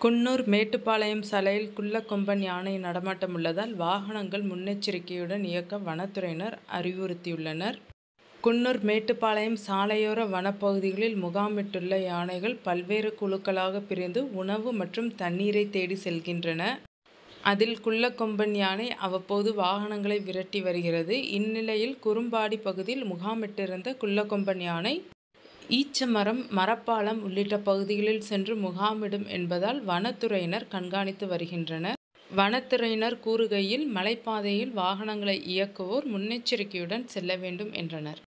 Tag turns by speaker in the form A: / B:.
A: குன்னூர் மேட்டுப்பாளையம் சாலையில் குள்ளக்கொம்பன் யானை நடமாட்டம் உள்ளதால் வாகனங்கள் முன்னெச்சரிக்கையுடன் இயக்க வனத்துறையினர் அறிவுறுத்தியுள்ளனர். குன்னூர் மேட்டுப்பாளையம் சாலையோர வனப்பகுதிகளில் முகாமிட்டுள்ள யானைகள் பல்வேறு குழுக்களாக பிரிந்து உணவு மற்றும் தண்ணீரை தேடி செல்கின்றன. அதில் குள்ளக்கொம்பன் யானை அவ்வப்போது வாகனங்களை விரட்டி வருகிறது. இந்நிலையில் குரும்பாடி பகுதியில் முகாமிட்டிருந்த குள்ளக்கொம்பன் யானை ஈச்சமரம், மரப்பாலம் உள்ளிட்ட பகுதிகளில் சென்று முகாமிடும் என்பதால் வனத்துறையினர் கண்காணித்து வருகின்றனர். வனத்துறையினர் கூறுகையில், மலைப்பாதையில் வாகனங்களை இயக்குவோர் முன்னெச்சரிக்கையுடன் செல்ல வேண்டும் என்றனர்.